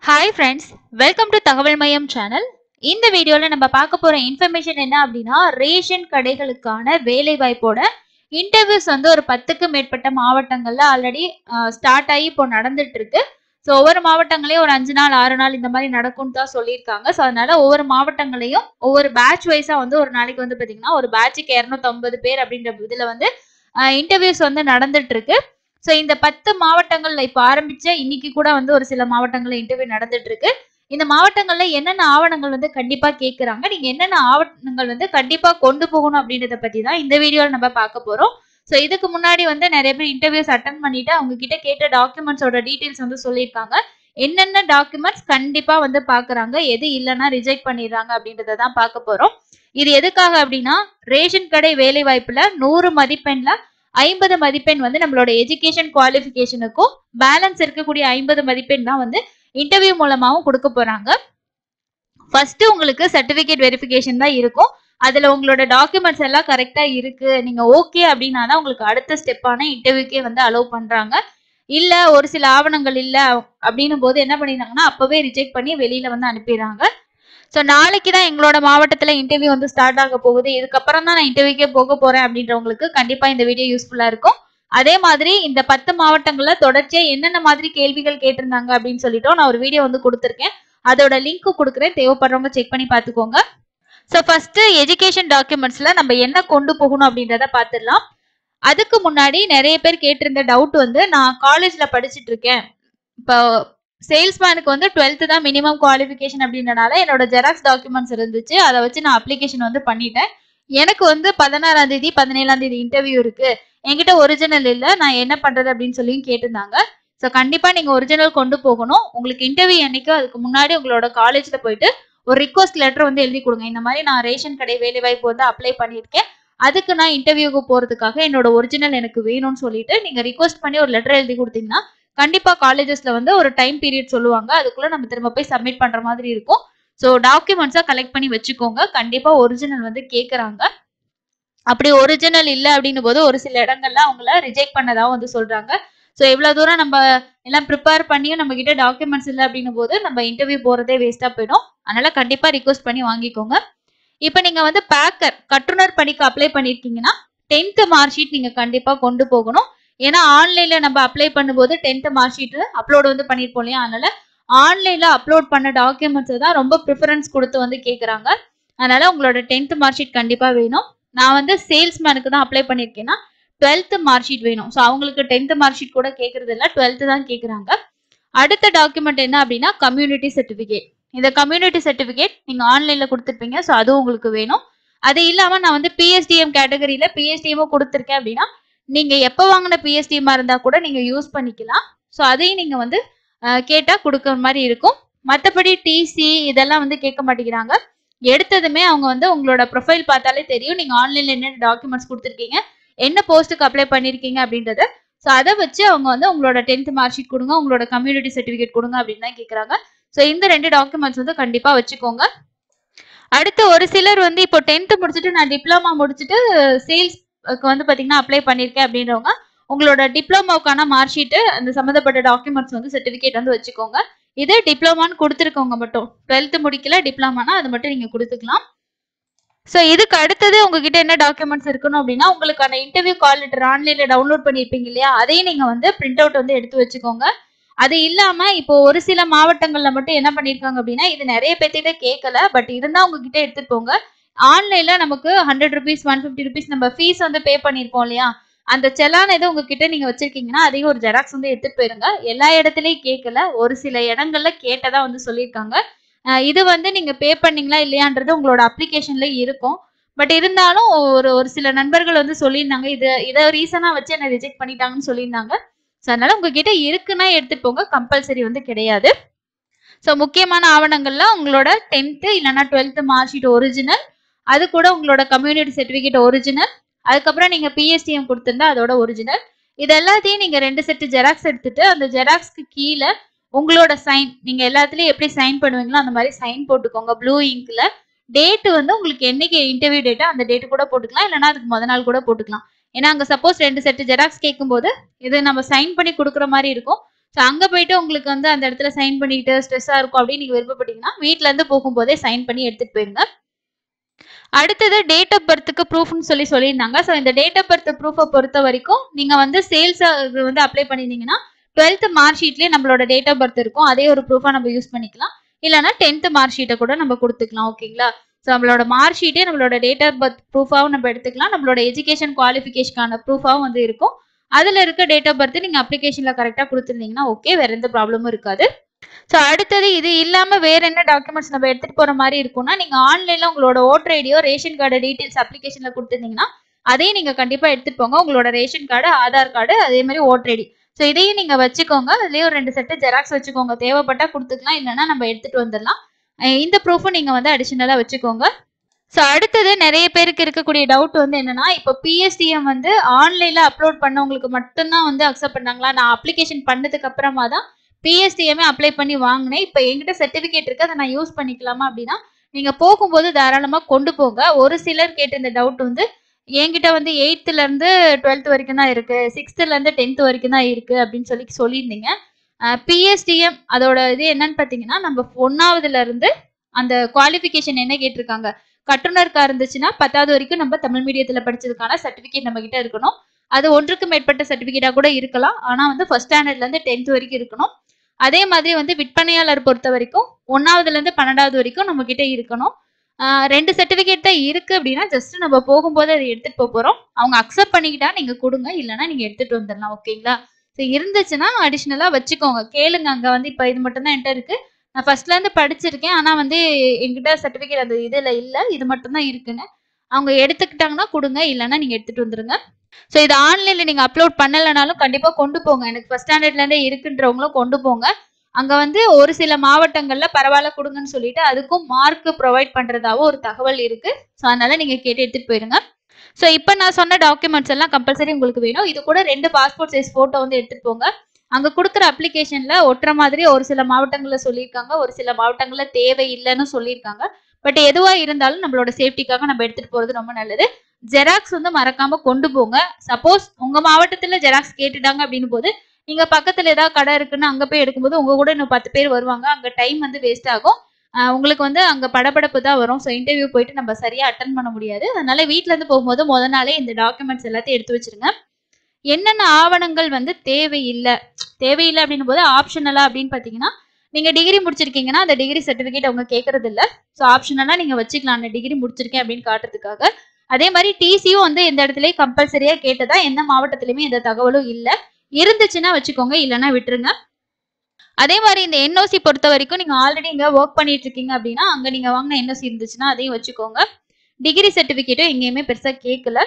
hi friends welcome to தகவல் மையம் channel இந்த வீடியோவில் நம்ம பார்க்க போகிற இன்ஃபர்மேஷன் என்ன அப்படின்னா ரேஷன் கடைகளுக்கான வேலை வாய்ப்போட இன்டர்வியூஸ் வந்து ஒரு பத்துக்கு மேற்பட்ட மாவட்டங்கள்ல ஆல்ரெடி ஸ்டார்ட் ஆகி இப்போ நடந்துட்டு இருக்கு ஸோ ஒவ்வொரு மாவட்டங்களையும் ஒரு அஞ்சு நாள் ஆறு நாள் இந்த மாதிரி நடக்கும்னு தான் சொல்லியிருக்காங்க ஸோ அதனால ஒவ்வொரு மாவட்டங்களையும் ஒவ்வொரு பேட்ச் வைஸா வந்து ஒரு நாளைக்கு வந்து பார்த்தீங்கன்னா ஒரு பேட்சுக்கு இரநூத்தம்பது பேர் அப்படின்ற இதில் வந்து இன்டர்வியூஸ் வந்து நடந்துட்டு இருக்கு ஸோ இந்த பத்து மாவட்டங்கள்ல இப்போ ஆரம்பிச்ச இன்னைக்கு கூட வந்து ஒரு சில மாவட்டங்கள்ல இன்டர்வியூ நடந்துட்டு இருக்கு இந்த மாவட்டங்கள்ல என்னென்ன ஆவணங்கள் வந்து கண்டிப்பா கேட்கறாங்க நீங்க என்னென்ன ஆவணங்கள் வந்து கண்டிப்பா கொண்டு போகணும் அப்படின்றத பத்தி தான் இந்த வீடியோல நம்ம பார்க்க போறோம் ஸோ இதுக்கு முன்னாடி வந்து நிறைய பேர் இன்டர்வியூஸ் அட்டன் பண்ணிட்டு அவங்க கிட்ட கேட்ட டாக்குமெண்ட்ஸோட டீட்டெயில்ஸ் வந்து சொல்லியிருக்காங்க என்னென்ன டாக்குமெண்ட்ஸ் கண்டிப்பா வந்து பாக்குறாங்க எது இல்லைன்னா ரிஜெக்ட் பண்ணிடுறாங்க அப்படின்றத தான் பார்க்க போறோம் இது எதுக்காக அப்படின்னா ரேஷன் கடை வேலை வாய்ப்புல நூறு மதிப்பெண்ல ஐம்பது மதிப்பெண் வந்து நம்மளோட எஜுகேஷன் குவாலிஃபிகேஷனுக்கும் பேலன்ஸ் இருக்கக்கூடிய ஐம்பது மதிப்பெண் தான் வந்து இன்டர்வியூ மூலமாவும் கொடுக்க போறாங்க ஃபர்ஸ்ட் உங்களுக்கு சர்டிபிகேட் வெரிஃபிகேஷன் தான் இருக்கும் அதுல உங்களோட டாக்குமெண்ட்ஸ் எல்லாம் கரெக்டா இருக்கு நீங்க ஓகே அப்படின்னா தான் உங்களுக்கு அடுத்த ஸ்டெப்பான இன்டர்வியூக்கே வந்து அலோவ் பண்றாங்க இல்ல ஒரு சில ஆவணங்கள் இல்ல அப்படின்னும் போது என்ன பண்ணிடுறாங்கன்னா அப்பவே ரிஜெக்ட் பண்ணி வெளியில வந்து அனுப்பிடுறாங்க ஸோ நாளைக்கு தான் எங்களோட மாவட்டத்தில் இன்டர்வியூ வந்து ஸ்டார்ட் ஆக போகுது இதுக்கப்புறம் தான் நான் இன்டர்வியூக்கே போக போறேன் அப்படின்றவங்களுக்கு கண்டிப்பாக இந்த வீடியோ யூஸ்ஃபுல்லாக இருக்கும் அதே மாதிரி இந்த பத்து மாவட்டங்கள்ல தொடர்ச்சியா என்னென்ன மாதிரி கேள்விகள் கேட்டிருந்தாங்க அப்படின்னு சொல்லிட்டு நான் ஒரு வீடியோ வந்து கொடுத்துருக்கேன் அதோட லிங்க் கொடுக்குறேன் தேவைப்படுறவங்க செக் பண்ணி பார்த்துக்கோங்க ஸோ ஃபர்ஸ்ட் எஜுகேஷன் டாக்குமெண்ட்ஸ்ல நம்ம என்ன கொண்டு போகணும் அப்படின்றத பார்த்துடலாம் அதுக்கு முன்னாடி நிறைய பேர் கேட்டிருந்த டவுட் வந்து நான் காலேஜ்ல படிச்சுட்டு இருக்கேன் இப்போ சேல்ஸ்மேனுக்கு வந்து டுவெல்த்து தான் மினிமம் குவாலிஃபிகேஷன் அப்படின்றனால என்னோட ஜெராக்ஸ் டாக்குமெண்ட்ஸ் இருந்துச்சு அதை வச்சு நான் அப்ளிகேஷன் வந்து பண்ணிட்டேன் எனக்கு வந்து பதினாறாம் தேதி பதினேழாம் தேதி இன்டர்வியூ இருக்கு என்கிட்ட ஒரிஜினல் இல்லை நான் என்ன பண்றது அப்படின்னு சொல்லி கேட்டிருந்தாங்க ஸோ கண்டிப்பா நீங்க ஒரிஜினல் கொண்டு போகணும் உங்களுக்கு இன்டர்வியூ என்னைக்கோ அதுக்கு முன்னாடி உங்களோட காலேஜ்ல போயிட்டு ஒரு ரிக்வஸ்ட் லெட்டர் வந்து எழுதி கொடுங்க இந்த மாதிரி நான் ரேஷன் கடை வேலை வாய்ப்பு வந்து அப்ளை பண்ணியிருக்கேன் அதுக்கு நான் இன்டர்வியூக்கு போறதுக்காக என்னோட ஒரிஜினல் எனக்கு வேணும்னு சொல்லிட்டு நீங்க ரிக்வஸ்ட் பண்ணி ஒரு லெட்டர் எழுதி கொடுத்தீங்கன்னா கண்டிப்பா காலேஜஸ்ல வந்து ஒரு டைம் பீரியட் சொல்லுவாங்க அதுக்குள்ள நம்ம திரும்ப போய் சப்மிட் பண்ற மாதிரி இருக்கும் ஸோ டாக்குமெண்ட்ஸா கலெக்ட் பண்ணி வச்சுக்கோங்க கண்டிப்பா ஒரிஜினல் வந்து கேக்குறாங்க அப்படி ஒரிஜினல் இல்லை அப்படின்னும் போது ஒரு சில இடங்கள்ல அவங்கள ரிஜெக்ட் பண்ணதாவும் வந்து சொல்றாங்க ஸோ எவ்வளவு தூரம் நம்ம எல்லாம் ப்ரிப்பேர் பண்ணியும் நம்ம கிட்ட டாக்குமெண்ட்ஸ் இல்லை அப்படின்னும் போது நம்ம இன்டர்வியூ போறதே வேஸ்டா போயிடும் அதனால கண்டிப்பா ரிக்வஸ்ட் பண்ணி வாங்கிக்கோங்க இப்போ நீங்க வந்து பேக்கர் கட்டுனர் பணிக்கு அப்ளை பண்ணிருக்கீங்கன்னா டென்த் மார்க் ஷீட் நீங்க கண்டிப்பா கொண்டு போகணும் ஏன்னா ஆன்லைன்ல நம்ம அப்ளை பண்ணும்போது டென்த் மார்க் ஷீட் அப்லோட் வந்து பண்ணிருப்போம் இல்லையா அதனால ஆன்லைன்ல அப்லோட் பண்ண டாக்குமெண்ட்ஸ் தான் ரொம்ப ப்ரிஃபரன்ஸ் கொடுத்து வந்து கேட்குறாங்க அதனால உங்களோட டென்த் மார்க் ஷீட் கண்டிப்பா வேணும் நான் வந்து சேல்ஸ்மேனுக்கு தான் அப்ளை பண்ணியிருக்கேன்னா டுவெல்த் மார்க் ஷீட் வேணும் ஸோ அவங்களுக்கு டென்த் மார்க் ஷீட் கூட கேட்கறது இல்லை டுவெல்த் தான் கேட்குறாங்க அடுத்த டாக்குமெண்ட் என்ன அப்படின்னா கம்யூனிட்டி சர்டிஃபிகேட் இந்த கம்யூனிட்டி சர்டிஃபிகேட் நீங்க ஆன்லைன்ல கொடுத்துருப்பீங்க ஸோ அதுவும் உங்களுக்கு வேணும் அது இல்லாம நான் வந்து பிஎஸ்டிஎம் கேட்டகரியில பிஎஸ்டிஎமும் கொடுத்துருக்கேன் அப்படின்னா நீங்க எப்போ வாங்கின பிஎஸ்டிஎம்மா இருந்தா கூட நீங்க யூஸ் பண்ணிக்கலாம் ஸோ அதையும் நீங்க வந்து கேட்டா கொடுக்குற மாதிரி இருக்கும் மற்றபடி டிசி இதெல்லாம் வந்து கேட்க மாட்டேங்கிறாங்க எடுத்ததுமே அவங்க வந்து உங்களோட ப்ரொஃபைல் பார்த்தாலே தெரியும் நீங்க ஆன்லைன்ல என்னென்ன டாக்குமெண்ட்ஸ் கொடுத்துருக்கீங்க என்ன போஸ்ட்டுக்கு அப்ளை பண்ணிருக்கீங்க அப்படின்றத ஸோ அதை வச்சு அவங்க வந்து உங்களோட டென்த் மார்க் ஷீட் கொடுங்க உங்களோட கம்யூனிட்டி சர்டிஃபிகேட் கொடுங்க அப்படின்னு தான் கேட்குறாங்க ஸோ இந்த ரெண்டு டாக்குமெண்ட்ஸ் வந்து கண்டிப்பா வச்சுக்கோங்க அடுத்து ஒரு சிலர் வந்து இப்போ டென்த்து முடிச்சுட்டு நான் டிப்ளமா முடிச்சுட்டு சேல்ஸ்க்கு வந்து பார்த்தீங்கன்னா அப்ளை பண்ணியிருக்கேன் அப்படின்றவங்க உங்களோட டிப்ளமாவுக்கான மார்க் ஷீட்டு அந்த சம்மந்தப்பட்ட டாக்குமெண்ட்ஸ் வந்து சர்டிஃபிகேட் வந்து வச்சுக்கோங்க இது டிப்ளமான்னு கொடுத்துருக்கவங்க மட்டும் டுவெல்த்து முடிக்கல டிப்ளமானா அது மட்டும் நீங்கள் கொடுத்துக்கலாம் ஸோ இதுக்கு அடுத்தது உங்ககிட்ட என்ன டாக்குமெண்ட்ஸ் இருக்கணும் அப்படின்னா உங்களுக்கான இன்டர்வியூ கால் லெட்டர் ஆன்லைன்ல டவுன்லோட் பண்ணியிருப்பீங்க இல்லையா அதையும் நீங்கள் வந்து பிரிண்ட் அவுட் வந்து எடுத்து வச்சுக்கோங்க அது இல்லாம இப்போ ஒரு சில மாவட்டங்கள்ல மட்டும் என்ன பண்ணிருக்காங்க அப்படின்னா இது நிறைய பேர்த்திட்ட கேட்கல பட் இருந்தா உங்ககிட்ட எடுத்துட்டு போங்க ஆன்லைன்ல நமக்கு hundred rupees one fifty rupees நம்ம ஃபீஸ் வந்து பே பண்ணிருப்போம் இல்லையா அந்த செலான் எதுவும் உங்ககிட்ட நீங்க வச்சிருக்கீங்கன்னா அதையும் ஒரு ஜெராக்ஸ் வந்து எடுத்துட்டு போயிருங்க எல்லா இடத்துலயும் கேட்கல ஒரு சில இடங்கள்ல கேட்டதா வந்து சொல்லியிருக்காங்க இது வந்து நீங்க பே பண்ணீங்களா இல்லையான்றது உங்களோட அப்ளிகேஷன்ல இருக்கும் பட் இருந்தாலும் ஒரு ஒரு சில நண்பர்கள் வந்து சொல்லியிருந்தாங்க இது இதை ரீசனா வச்சு என்ன ரிஜெக்ட் பண்ணிட்டாங்கன்னு சொல்லியிருந்தாங்க ஸோ அதனால உங்ககிட்ட இருக்குன்னா எடுத்துட்டு போங்க கம்பல்சரி வந்து கிடையாது ஸோ முக்கியமான ஆவணங்கள்ல உங்களோட டென்த்து இல்லைன்னா டுவெல்த்து மார்க் ஷீட் ஒரிஜினல் அது கூட உங்களோட கம்யூனிட்டி சர்டிஃபிகேட் ஒரிஜினல் அதுக்கப்புறம் நீங்க பிஎஸ்டிஎம் கொடுத்துருந்தா அதோட ஒரிஜினல் இது எல்லாத்தையும் நீங்க ரெண்டு செட்டு ஜெராக்ஸ் எடுத்துட்டு அந்த ஜெராக்ஸ்க்கு கீழே உங்களோட சைன் நீங்க எல்லாத்துலயும் எப்படி சைன் பண்ணுவீங்களோ அந்த மாதிரி சைன் போட்டுக்கோங்க ப்ளூ இங்க்ல டேட் வந்து உங்களுக்கு என்னைக்கு இன்டர்வியூ டேட்டோ அந்த டேட் கூட போட்டுக்கலாம் இல்லைன்னா அதுக்கு முத நாள் கூட போட்டுக்கலாம் ஏன்னா அங்க சப்போஸ் ரெண்டு செட்டு ஜெராக்ஸ் கேட்கும்போது இது நம்ம சைன் பண்ணி கொடுக்குற மாதிரி இருக்கும் ஸோ அங்க போயிட்டு உங்களுக்கு வந்து அந்த இடத்துல சைன் பண்ணிட்டு ஸ்ட்ரெஸ்ஸா இருக்கும் அப்படின்னு நீங்க விருப்பப்பட்டீங்கன்னா வீட்ல இருந்து போகும்போதே சைன் பண்ணி எடுத்துட்டு போயிருங்க அடுத்தது டேட் ஆஃப் பர்த்துக்கு ப்ரூஃப்னு சொல்லி சொல்லியிருந்தாங்க ஸோ இந்த டேட் ஆஃப் பர்த் ப்ரூஃபை பொறுத்த வரைக்கும் நீங்க வந்து சேல்ஸ் வந்து அப்ளை பண்ணியிருந்தீங்கன்னா டுவெல்த் மார்க் ஷீட்லேயே நம்மளோட டேட் ஆஃப் பர்த் இருக்கும் அதே ஒரு ப்ரூஃபா நம்ம யூஸ் பண்ணிக்கலாம் இல்லைன்னா டென்த் மார்க் ஷீட்டை கூட நம்ம கொடுத்துக்கலாம் ஓகேங்களா ஸோ நம்மளோட மார்க் ஷீட்டே நம்மளோட டேட் ஆஃப் பர்த் ப்ரூஃபாவும் நம்ம எடுத்துக்கலாம் நம்மளோட எஜுகேஷன் குவாலிஃபிகேஷனுக்கான ப்ரூஃபாவும் வந்து இருக்கும் அதில் இருக்க டேட் ஆஃப் பர்த் நீங்கள் அப்ளிகேஷனில் கரெக்டாக கொடுத்துருந்தீங்கன்னா ஓகே வேற எந்த ப்ராப்ளமும் இருக்காது ஸோ அடுத்தது இது இல்லாமல் வேற என்ன டாக்குமெண்ட்ஸ் நம்ம எடுத்துகிட்டு போகிற மாதிரி இருக்கும்னா நீங்கள் ஆன்லைனில் உங்களோட ஓட்டர் ஐடியோ ரேஷன் கார்டு டீட்டெயில்ஸ் அப்ளிகேஷனில் கொடுத்துருந்தீங்கன்னா அதையும் நீங்கள் கண்டிப்பாக எடுத்துகிட்டு போங்க உங்களோட ரேஷன் கார்டு ஆதார் கார்டு அதே மாதிரி ஓட்டர் ஐடி ஸோ இதையும் நீங்கள் வச்சுக்கோங்க அதுலேயும் ஒரு ரெண்டு செட்டு ஜெராக்ஸ் வச்சுக்கோங்க தேவைப்பட்டா கொடுத்துக்கலாம் இல்லைன்னா நம்ம எடுத்துகிட்டு வந்துடலாம் அஹ் இந்த ப்ரூஃபும் நீங்கள் வந்து அடிஷ்னலாக வச்சுக்கோங்க ஸோ அடுத்தது நிறைய பேருக்கு இருக்கக்கூடிய டவுட் வந்து என்னன்னா இப்போ பிஎஸ்டிஎம் வந்து ஆன்லைன்ல அப்லோட் பண்ணவங்களுக்கு மட்டும்தான் வந்து அக்செப்ட் பண்ணாங்களா நான் அப்ளிகேஷன் பண்ணதுக்கு அப்புறமா தான் பிஎஸ்டிஎம்ஏ அப்ளை பண்ணி வாங்கினேன் இப்போ என்கிட்ட சர்டிஃபிகேட் இருக்கு அதை நான் யூஸ் பண்ணிக்கலாமா அப்படின்னா நீங்க போகும்போது தாராளமாக கொண்டு போங்க ஒரு சிலர் கேட்ட இந்த டவுட் வந்து என்கிட்ட வந்து எயித்துல இருந்து டுவெல்த் வரைக்கும் தான் இருக்கு சிக்ஸ்த்ல இருந்து டென்த் வரைக்கும் தான் இருக்கு அப்படின்னு சொல்லி சொல்லியிருந்தீங்க பிஎஸ்டிஎம் அதோட இது என்னன்னு பார்த்தீங்கன்னா நம்ம ஒன்னாவதுல இருந்து அந்த குவாலிஃபிகேஷன் என்ன கேட்டிருக்காங்க கட்டுனருக்கா இருந்துச்சுன்னா பத்தாவது வரைக்கும் நம்ம தமிழ் மீடியத்துல படிச்சதுக்கான சர்டிபிகேட் நம்ம கிட்ட இருக்கணும் அது ஒன்றுக்கு மேற்பட்ட சர்டிபிகேட்டா கூட இருக்கலாம் ஆனா வந்து ஃபர்ஸ்ட் ஸ்டாண்டர்ட்ல இருந்து டென்த் வரைக்கும் இருக்கணும் அதே மாதிரி வந்து விற்பனையாளர் பொறுத்த வரைக்கும் ஒன்னாவதுல இருந்து பன்னெண்டாவது வரைக்கும் நம்ம கிட்ட இருக்கணும் ஆஹ் ரெண்டு சர்டிபிகேட் தான் இருக்கு அப்படின்னா ஜஸ்ட் நம்ம போகும்போது அதை எடுத்துட்டு போக போறோம் அவங்க அக்செப்ட் பண்ணிக்கிட்டா நீங்க கொடுங்க இல்லைன்னா நீங்க எடுத்துட்டு வந்துடலாம் ஓகேங்களா ஸோ இருந்துச்சுன்னா அடிஷ்னலா வச்சுக்கோங்க கேளுங்க அங்க வந்து இப்போ இது மட்டும் தான் என்கிட்ட இருக்கு நான் ஃபர்ஸ்ட்ல இருந்து படிச்சிருக்கேன் ஆனா வந்து என்கிட்ட சர்டிபிகேட் அந்த இதுல இல்ல இது மட்டும் தான் இருக்குன்னு அவங்க எடுத்துக்கிட்டாங்கன்னா கொடுங்க இல்லைன்னா நீங்க எடுத்துட்டு வந்துருங்க ஸோ இது ஆன்லைன்ல நீங்க அப்லோட் பண்ணலைனாலும் கண்டிப்பா கொண்டு போங்க எனக்கு ஃபர்ஸ்ட் ஸ்டாண்டர்ட்ல இருந்தே இருக்குன்றவங்களும் கொண்டு போங்க அங்க வந்து ஒரு சில மாவட்டங்கள்ல பரவாயில்ல கொடுங்கன்னு சொல்லிட்டு அதுக்கும் மார்க் ப்ரொவைட் பண்றதாவும் ஒரு தகவல் இருக்கு ஸோ அதனால நீங்க கேட்டு எடுத்துட்டு போயிருங்க ஸோ இப்போ நான் சொன்ன டாக்குமெண்ட்ஸ் எல்லாம் கம்பல்சரி உங்களுக்கு வேணும் இது கூட ரெண்டு பாஸ்போர்ட் சைஸ் போட்டோ வந்து எடுத்துட்டு போங்க அங்க கொடுக்குற அப்ளிகேஷன்ல ஒட்டுற மாதிரி ஒரு சில மாவட்டங்கள்ல சொல்லியிருக்காங்க ஒரு சில மாவட்டங்கள்ல தேவை இல்லைன்னு சொல்லியிருக்காங்க பட் எதுவா இருந்தாலும் நம்மளோட சேஃப்டிக்காக நம்ம எடுத்துட்டு போறது ரொம்ப நல்லது ஜெராக்ஸ் வந்து மறக்காம கொண்டு போங்க சப்போஸ் உங்க மாவட்டத்துல ஜெராக்ஸ் கேட்டுட்டாங்க அப்படின்னு போது நீங்க பக்கத்துல ஏதாவது கடை இருக்குன்னு அங்க போய் எடுக்கும்போது உங்க கூட இன்னும் பத்து பேர் வருவாங்க அங்க டைம் வந்து வேஸ்ட் ஆகும் ஆஹ் உங்களுக்கு வந்து அங்க படபடப்பு தான் வரும் ஸோ இன்டர்வியூ போயிட்டு நம்ம சரியா அட்டன் பண்ண முடியாது அதனால வீட்ல இருந்து போகும்போது முத நாளே இந்த டாக்குமெண்ட்ஸ் எல்லாத்தையும் எடுத்து வச்சிருங்க என்னென்ன ஆவணங்கள் வந்து தேவையில்லை தேவையில்லை அப்படின்னும் போது ஆப்ஷனலா அப்படின்னு பாத்தீங்கன்னா நீங்க டிகிரி முடிச்சிருக்கீங்கன்னா அந்த டிகிரி சர்டிபிகேட் அவங்க கேட்கறது இல்ல ஸோ ஆப்ஷனலா நீங்க வச்சுக்கலாம் நான் டிகிரி முடிச்சிருக்கேன் அப்படின்னு காட்டுறதுக்காக அதே மாதிரி டிசியும் வந்து எந்த இடத்துலயும் கம்பல்சரியா கேட்டதா எந்த மாவட்டத்திலயுமே எந்த தகவலும் இல்ல இருந்துச்சுன்னா வச்சுக்கோங்க இல்லைன்னா விட்டுருங்க அதே மாதிரி இந்த என்ஓசி பொறுத்த வரைக்கும் நீங்க ஆல்ரெடி இங்க ஒர்க் பண்ணிட்டு இருக்கீங்க அப்படின்னா அங்க நீங்க வாங்கின என்ஓசி இருந்துச்சுன்னா அதையும் வச்சுக்கோங்க டிகிரி சர்டிபிகேட்டும் எங்கேயுமே பெருசா கேட்கல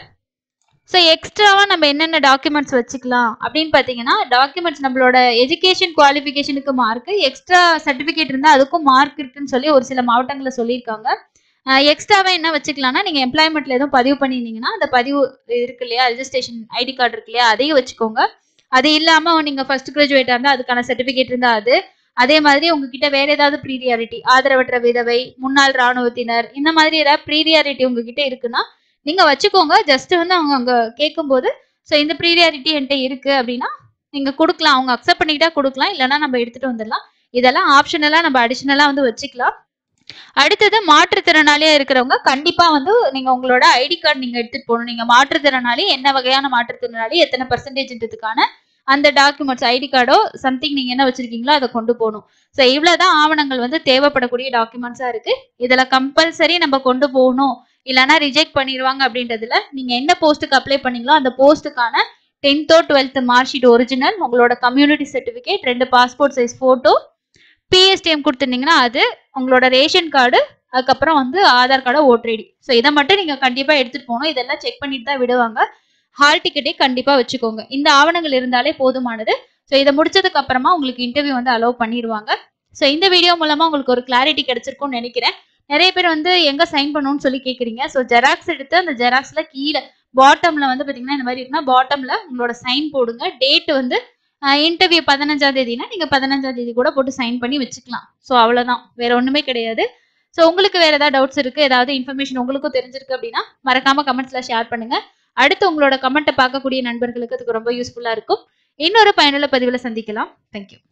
ஸோ எக்ஸ்ட்ராவா நம்ம என்னென்ன டாக்குமெண்ட்ஸ் வச்சுக்கலாம் அப்படின்னு பார்த்தீங்கன்னா டாக்குமெண்ட்ஸ் நம்மளோட எஜுகேஷன் குவாலிஃபிகேஷனுக்கு மார்க் எக்ஸ்ட்ரா சர்டிஃபிகேட் இருந்தால் அதுக்கும் மார்க் இருக்குன்னு சொல்லி ஒரு சில மாவட்டங்களில் சொல்லியிருக்காங்க எக்ஸ்ட்ராவா என்ன வச்சுக்கலாம்னா நீங்க எம்ப்ளாய்மெண்ட்ல எதுவும் பதிவு பண்ணியிருந்தீங்கன்னா அந்த பதிவு இருக்கு இல்லையா ரெஜிஸ்ட்ரேஷன் ஐடி கார்டு இருக்கு இல்லையா அதையும் வச்சுக்கோங்க அது இல்லாம நீங்க ஃபர்ஸ்ட் கிராஜுவேட்டா இருந்தா அதுக்கான சர்டிபிகேட் இருந்தா அது அதே மாதிரி உங்ககிட்ட வேற ஏதாவது ப்ரீரியாரிட்டி ஆதரவற்ற விதவை முன்னாள் ராணுவத்தினர் இந்த மாதிரி ஏதாவது ப்ரீரியாரிட்டி உங்ககிட்ட இருக்குன்னா நீங்க வச்சுக்கோங்க ஜஸ்ட் வந்து அவங்க அங்க கேட்கும்போது ஸோ இந்த ப்ரீரியாரிட்டி என்கிட்ட இருக்கு அப்படின்னா நீங்க கொடுக்கலாம் அவங்க அக்செப்ட் பண்ணிக்கிட்டா கொடுக்கலாம் இல்லைன்னா நம்ம எடுத்துட்டு வந்துடலாம் இதெல்லாம் ஆப்ஷனலா நம்ம அடிஷனலா வந்து வச்சுக்கலாம் அடுத்தது மாற்றுத்திறனாளியா இருக்கிறவங்க கண்டிப்பா வந்து நீங்க உங்களோட ஐடி கார்டு நீங்க எடுத்துட்டு போகணும் நீங்க மாற்றுத்திறனாளி என்ன வகையான மாற்றுத்திறனாளி எத்தனை பர்சன்டேஜ்ன்றதுக்கான அந்த டாக்குமெண்ட்ஸ் ஐடி கார்டோ சம்திங் நீங்க என்ன வச்சிருக்கீங்களோ அதை கொண்டு போகணும் ஸோ இவ்வளவுதான் ஆவணங்கள் வந்து தேவைப்படக்கூடிய டாக்குமெண்ட்ஸா இருக்கு இதுல கம்பல்சரி நம்ம கொண்டு போகணும் இல்லைன்னா ரிஜெக்ட் பண்ணிடுவாங்க அப்படின்றதுல நீங்க என்ன போஸ்ட்டுக்கு அப்ளை பண்ணீங்களோ அந்த போஸ்ட்டுக்கான டென்த்தோ டுவெல்த் மார்க் ஷீட் ஒரிஜினல் உங்களோட கம்யூனிட்டி சர்டிஃபிகேட் ரெண்டு பாஸ்போர்ட் சைஸ் போட்டோ பிஎஸ்டிஎம் கொடுத்துருந்தீங்கன்னா அது உங்களோட ரேஷன் கார்டு அதுக்கப்புறம் வந்து Aadhaar card voter ID so இதை மட்டும் நீங்க கண்டிப்பா எடுத்துட்டு போகணும் இதெல்லாம் செக் பண்ணிட்டு தான் விடுவாங்க ஹால் டிக்கெட்டே கண்டிப்பா வச்சுக்கோங்க இந்த ஆவணங்கள் இருந்தாலே போதுமானது ஸோ இதை முடிச்சதுக்கு அப்புறமா உங்களுக்கு இன்டர்வியூ வந்து அலோவ் பண்ணிடுவாங்க ஸோ இந்த வீடியோ மூலமா உங்களுக்கு ஒரு கிளாரிட்டி கிடைச்சிருக்கும்னு நினைக்கிறேன் நிறைய பேர் வந்து எங்க சைன் பண்ணணும்னு சொல்லி கேக்குறீங்க ஸோ ஜெராக்ஸ் எடுத்து அந்த ஜெராக்ஸ்ல கீழே பாட்டம்ல வந்து பாத்தீங்கன்னா இந்த மாதிரி இருக்குன்னா பாட்டம்ல உங்களோட சைன் போடுங்க டேட் வந்து இன்டர்வியூ பதினஞ்சாம் தேதினா நீங்க பதினஞ்சாம் தேதி கூட போட்டு சைன் பண்ணி வச்சுக்கலாம் ஸோ அவ்வளவுதான் வேற ஒண்ணுமே கிடையாது ஸோ உங்களுக்கு வேற ஏதாவது டவுட்ஸ் இருக்கு ஏதாவது இன்ஃபர்மேஷன் உங்களுக்கும் தெரிஞ்சிருக்கு அப்படின்னா மறக்காம கமெண்ட்ஸ்ல ஷேர் பண்ணுங்க அடுத்து உங்களோட கமெண்ட்டை பார்க்கக்கூடிய நண்பர்களுக்கு அதுக்கு ரொம்ப யூஸ்ஃபுல்லா இருக்கும் இன்னொரு பயனுள்ள பதிவுல சந்திக்கலாம் தேங்க்யூ